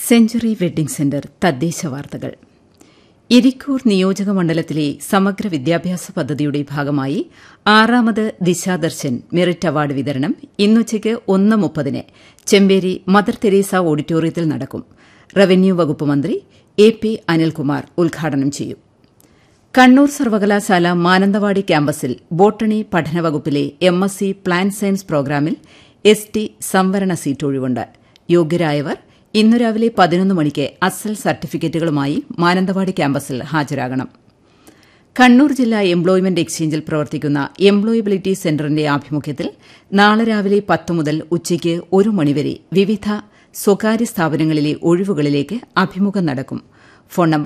century wedding centre തദ്ദേശ വാർത്തകൾ ഇരിക്കൂർ നിയോജക മണ്ഡലത്തിലെ സമഗ്ര വിദ്യാഭ്യാസ പദ്ധതിയുടെ ഭാഗമായി ആറാമത് ദിശാദർശൻ മെറിറ്റ് അവാർഡ് വിതരണം ഇന്നുച്ചയ്ക്ക് ഒന്ന് മുപ്പതിന് ചെമ്പേരി മദർ തെരേസ ഓഡിറ്റോറിയത്തിൽ നടക്കും റവന്യൂ വകുപ്പ് മന്ത്രി എ പി അനിൽകുമാർ ഉദ്ഘാടനം ചെയ്യും കണ്ണൂർ സർവകലാശാല മാനന്തവാടി ക്യാമ്പസിൽ ബോട്ടണി പഠന വകുപ്പിലെ M S C plant science പ്രോഗ്രാമിൽ എസ് ടി സംവരണ സീറ്റ് ഒഴിവുണ്ട് യോഗ്യരായവർ ഇന്നു രാവിലെ പതിനൊന്ന് മണിക്ക് അസൽ സർട്ടിഫിക്കറ്റുകളുമായി മാനന്തവാടി ക്യാമ്പസിൽ ഹാജരാകണം കണ്ണൂർ ജില്ലാ എംപ്ലോയ്മെന്റ് എക്സ്ചേഞ്ചിൽ പ്രവർത്തിക്കുന്ന എംപ്ലോയബിലിറ്റി സെന്ററിന്റെ ആഭിമുഖ്യത്തിൽ നാളെ രാവിലെ പത്ത് മുതൽ ഉച്ചയ്ക്ക് ഒരു മണിവരെ വിവിധ സ്വകാര്യ സ്ഥാപനങ്ങളിലെ ഒഴിവുകളിലേക്ക് അഭിമുഖം നടക്കും ഫോൺ നമ്പർ